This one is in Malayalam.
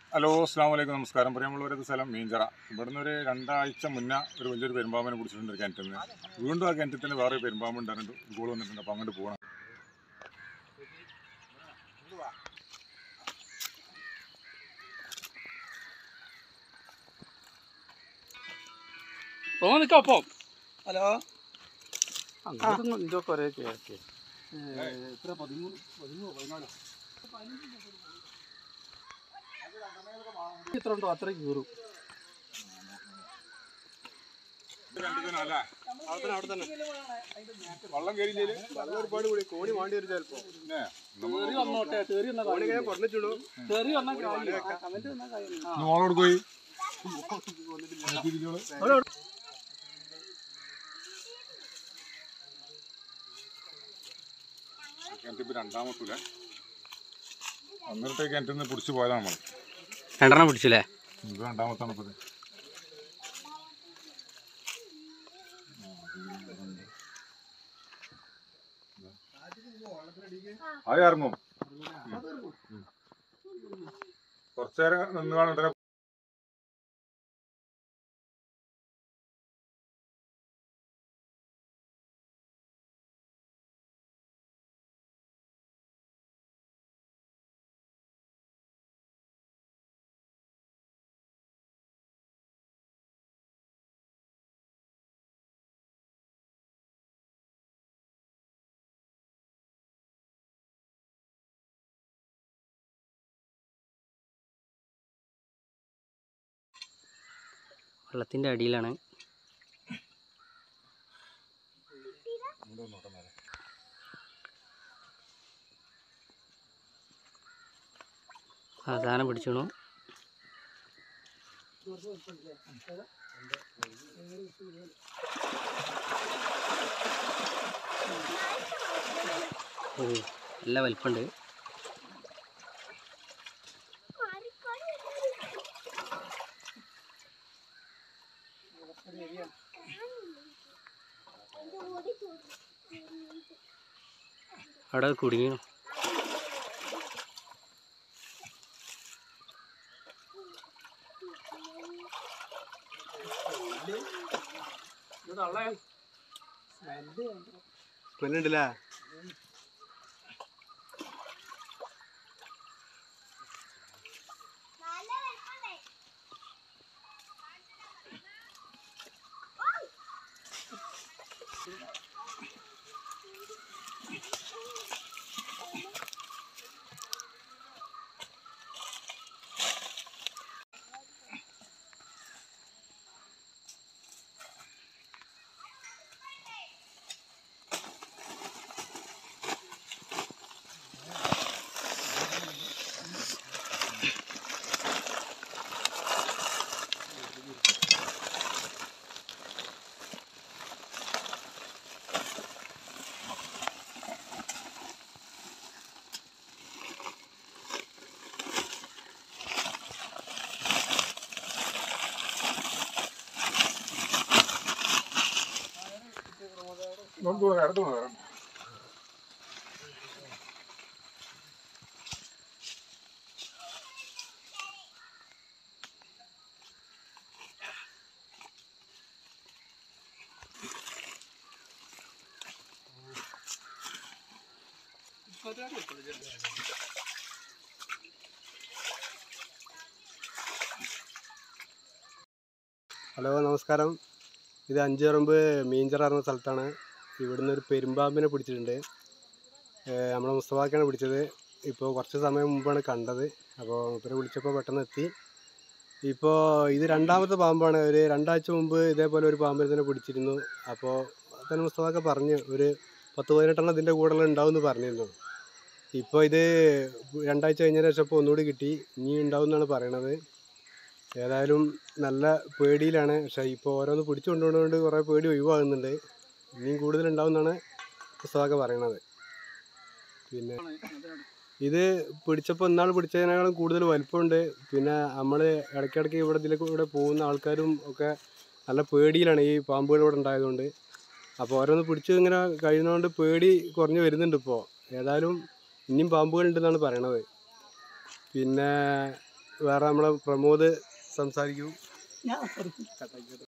ഹലോ അസ്സാം വലൈക്കും നമസ്കാരം പ്രിയമുള്ളവരത് സ്ഥലം മീഞ്ചറ ഇവിടുന്ന് ഒരു രണ്ടാഴ്ച മുന്നേ ഒരു വലിയൊരു പെരുമ്പാമ്പിനെ പിടിച്ചിട്ടുണ്ട് ഒരു കിണറ്റിൽ നിന്ന് വീണ്ടും ആ കിണറ്റിൽ തന്നെ വേറെ ഒരു പെരുമ്പാമ്പ് ഉണ്ടായിരുന്നു ഗോൾ വന്നിട്ടുണ്ട് അപ്പോൾ അങ്ങോട്ട് പോകണം ഓ നിൽക്കാം ഹലോ അങ്ങോട്ടും ഇതൊക്കെ ഒരേ കേക്ക് എത്ര പതിമൂന്ന് പതിമൂന്ന് പതിനാലോ ഇത്ര ഉണ്ടോ അത്രയും കീറും വള്ളം കയറിയില്ലേ വെള്ളം ഒരുപാട് കൂടി കോണി വേണ്ടി വരും ചിലപ്പോ കേറി വന്നോട്ടെ കേറി വന്ന കോണി ഇങ്ങനെ കുറഞ്ഞിട്ടുള്ളൂ കേറി വന്ന കമന്റ് വന്ന കാര്യം മോളോട് പോയി കിണറ്റിപ്പോ രണ്ടാമത്തൂല അന്നേരത്തെ കിണറ്റിൽ നിന്ന് പിടിച്ചു പോയതാണ് നമ്മൾ രണ്ടെണ്ണം പിടിച്ചില്ലേ ഇത് രണ്ടാമത്താണ് ഇപ്പത് അത് ഇറങ്ങും കുറച്ചേരം നിന്ന് കാണും ഉടനെ വെള്ളത്തിൻ്റെ അടിയിലാണ് സാധനം പിടിച്ചണു ഓ നല്ല വലിപ്പമുണ്ട് അവിടെ കുടുങ്ങിയോ സ്മെല്ലുണ്ടല്ലേ നമുക്ക് അടുത്ത് വരാം ഹലോ നമസ്കാരം ഇത് അഞ്ചുപറമ്പ് മീഞ്ചറ എന്ന സ്ഥലത്താണ് ഇവിടുന്ന് ഒരു പെരുമ്പാമ്പിനെ പിടിച്ചിട്ടുണ്ട് ഏഹ് നമ്മുടെ മുസ്തഫാക്കാണ് പിടിച്ചത് ഇപ്പോൾ കുറച്ച് സമയം മുമ്പാണ് കണ്ടത് അപ്പോൾ മൂപ്പരെ വിളിച്ചപ്പോൾ പെട്ടെന്ന് എത്തി ഇപ്പോൾ ഇത് രണ്ടാമത്തെ പാമ്പാണ് ഒരു രണ്ടാഴ്ച മുമ്പ് ഇതേപോലെ ഒരു പാമ്പിനെ തന്നെ പിടിച്ചിരുന്നു അപ്പോൾ തന്നെ മുസ്തഫാക്ക പറഞ്ഞു ഒരു പത്ത് പതിനെട്ടെണ്ണം ഇതിൻ്റെ കൂടെ ഉണ്ടാവും എന്ന് പറഞ്ഞിരുന്നു ഇപ്പോൾ ഇത് രണ്ടാഴ്ച കഴിഞ്ഞതിന് ശേഷം ഇപ്പോൾ ഒന്നുകൂടി കിട്ടി ഇനി ഉണ്ടാവും എന്നാണ് പറയണത് ഏതായാലും നല്ല പേടിയിലാണ് പക്ഷേ ഇപ്പോൾ ഓരോന്ന് പിടിച്ചു കൊണ്ടുപോകുന്നതുകൊണ്ട് കുറേ പേടി ഒഴിവാകുന്നുണ്ട് ഇനിയും കൂടുതലുണ്ടാവും എന്നാണ് പുസ്തകമൊക്കെ പറയണത് പിന്നെ ഇത് പിടിച്ചപ്പോൾ ഇന്നാൾ പിടിച്ചതിനേക്കാളും കൂടുതൽ വലിപ്പമുണ്ട് പിന്നെ നമ്മൾ ഇടയ്ക്കിടയ്ക്ക് ഇവിടെ ഇതിലേക്ക് ഇവിടെ പോകുന്ന ആൾക്കാരും ഒക്കെ നല്ല പേടിയിലാണ് ഈ പാമ്പുകൾ ഇവിടെ ഉണ്ടായതുകൊണ്ട് അപ്പോൾ ഓരോന്ന് പിടിച്ച് ഇങ്ങനെ കഴിയുന്നതുകൊണ്ട് പേടി കുറഞ്ഞ് വരുന്നുണ്ട് ഇപ്പോൾ ഏതായാലും ഇനിയും പാമ്പുകളുണ്ടെന്നാണ് പറയണത് പിന്നെ വേറെ നമ്മളെ പ്രമോദ് സംസാരിക്കും